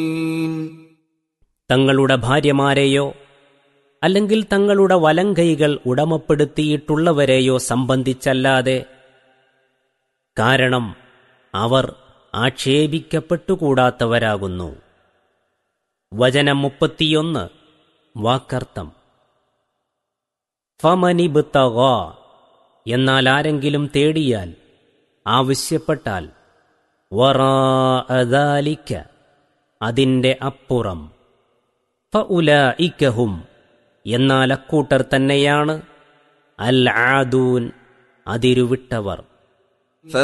തങ്ങളുടെ ഭാര്യമാരെയോ അല്ലെങ്കിൽ തങ്ങളുടെ വലങ്കൈകൾ ഉടമപ്പെടുത്തിയിട്ടുള്ളവരെയോ സംബന്ധിച്ചല്ലാതെ കാരണം അവർ ആക്ഷേപിക്കപ്പെട്ടുകൂടാത്തവരാകുന്നു വചനം മുപ്പത്തിയൊന്ന് വാക്കർത്ഥം ഫമനിബുത്തഗ എന്നാൽ ആരെങ്കിലും തേടിയാൽ ആവശ്യപ്പെട്ടാൽ വറാഅദാലിക്ക അതിൻ്റെ അപ്പുറം ഫഉലായിക്കഹും എന്നാൽ അക്കൂട്ടർ തന്നെയാണ് അൽ ആദൂൻ അതിരുവിട്ടവർ